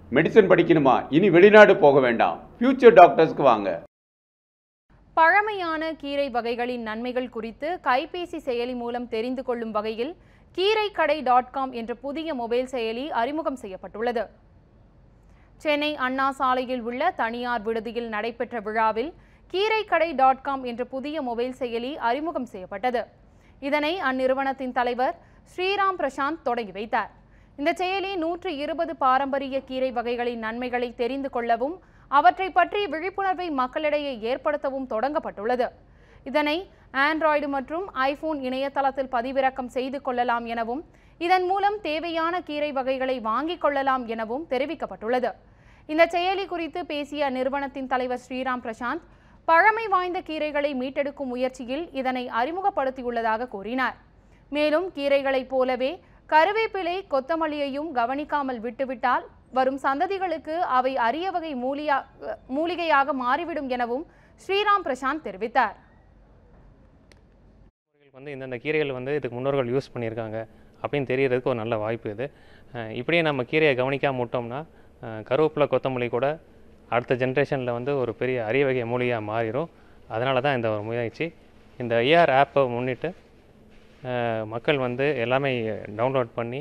medicine படிக்கணுமா இனி வெளிநாடு போக வேண்டாம் ஃபியூச்சர் டாக்டர்ஸ்க்கு வாங்க பழமையான கீரை வகைகளின் நன்மைகள் குறித்து கைபேசி செயலி மூலம் தெரிந்து கொள்ளும் வகையில் கீரைக்கடை டாட் காம் என்ற புதிய மொபைல் செயலி அறிமுகம் செய்யப்பட்டுள்ளது சென்னை அண்ணா சாலையில் உள்ள தனியார் விடுதியில் நடைபெற்ற விழாவில் கீரைக்கடை டாட் காம் என்ற புதிய மொபைல் செயலி அறிமுகம் செய்யப்பட்டது இதனை அந்நிறுவனத்தின் தலைவர் ஸ்ரீராம் பிரசாந்த் தொடங்கி வைத்தார் இந்த செயலி நூற்று இருபது பாரம்பரிய கீரை வகைகளின் நன்மைகளை தெரிந்து கொள்ளவும் அவற்றை பற்றி விழிப்புணர்வை மக்களிடையே ஏற்படுத்தவும் தொடங்கப்பட்டுள்ளது இதனை ஆண்ட்ராய்டு மற்றும் ஐபோன் இணையதளத்தில் பதிவிறக்கம் செய்து கொள்ளலாம் எனவும் இதன் மூலம் தேவையான கீரை வகைகளை வாங்கிக் கொள்ளலாம் எனவும் தெரிவிக்கப்பட்டுள்ளது இந்த செயலி குறித்து பேசிய அந்நிறுவனத்தின் தலைவர் ஸ்ரீராம் பிரசாந்த் பழமை வாய்ந்த கீரைகளை மீட்டெடுக்கும் முயற்சியில் இதனை அறிமுகப்படுத்தியுள்ளதாக கூறினார் மேலும் கீரைகளைப் போலவே கருவேப்பிலை கொத்தமல்லியையும் கவனிக்காமல் விட்டுவிட்டால் வரும் சந்ததிகளுக்கு அவை அரிய வகை மூலியா மூலிகையாக மாறிவிடும் எனவும் ஸ்ரீராம் பிரசாந்த் தெரிவித்தார் முன்னோர்கள் வந்து இந்தந்த கீரைகள் வந்து இதுக்கு முன்னோர்கள் யூஸ் பண்ணியிருக்காங்க அப்படின்னு தெரியறதுக்கு ஒரு நல்ல வாய்ப்பு இது அஹ் இப்படியே நம்ம கீரையை கவனிக்காம விட்டோம்னா அஹ் கருவேப்பிலை கொத்தமல்லி கூட அடுத்த ஜென்ரேஷனில் வந்து ஒரு பெரிய அரிய வகை மூலிகையாக மாறிடும் அதனால தான் இந்த ஒரு முயற்சி இந்த ஏஆர் ஆப்பை முன்னிட்டு அஹ் மக்கள் வந்து எல்லாமே டவுன்லோட் பண்ணி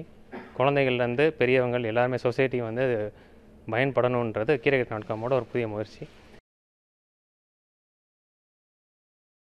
குழந்தைகள்லேருந்து பெரியவங்கள் எல்லாருமே சொசைட்டி வந்து பயன்படணுன்றது கீரை டாட் காமோட ஒரு புதிய முயற்சி